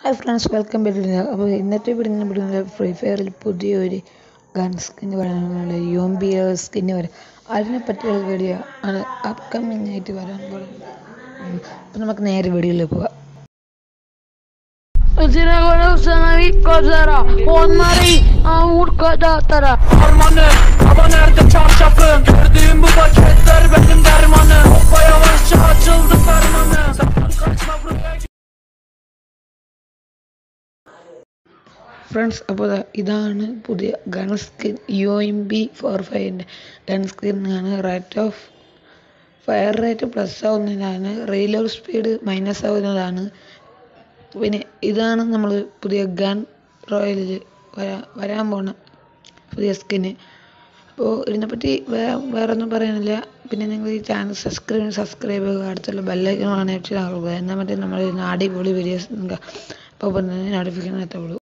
hi friends welcome back അപ്പോൾ ഇന്നത്തെ video വിടുന്നത് ഫ്രീ ഫയറിൽ പുതിയൊരു ഗൺ സ്കിന്ന് വരാനുള്ള യോംബി സ്കിന്ന് വരാം അതിനെ പറ്റിയുള്ള വീഡിയോ ആണ് അപ്കമിങ് ആയിട്ട് വരാൻ പോകുന്നത് അപ്പോൾ നമുക്ക് നേരെ വീഡിയോയിൽ പോവാം Zinagora sana ilk gözlere Onları avur kadatara Armanı Hava nerede çarşafın Gördüğüm bu paketler benim dermanım Hoppa yavaşça açıldı fermanı Sakın kaçma buraya friends അപ്പോൾ ദാ ഇതാണ് പുതിയ gun skin U M P four ഫൈവിൻ്റെ ഗൺ സ്കിന്നാണ് rate of fire rate plus ആവുന്നതാണ് reload speed minus ആവുന്നതാണ് പിന്നെ ഇതാണ് നമ്മൾ പുതിയ ഗൺ റോയലിൽ വരാ വരാൻ പോണ പുതിയ സ്കിന്ന് അപ്പോൾ ഇതിനെപ്പറ്റി വേറെ വേറെ ഒന്നും പറയാനില്ല പിന്നെ നിങ്ങൾ ഈ ചാനൽ സബ്സ്ക്രൈബ് സബ്സ്ക്രൈബ് ചെയ്യുക അടുത്തുള്ള ബെല്ലൈക്കൺ ആണ് വെച്ച് നൽകുക എന്നാൽ മറ്റേ നമ്മൾ അടിപൊളി വീഡിയോസ് അപ്പോൾ നോട്ടിഫിക്കേഷൻ എത്തുള്ളൂ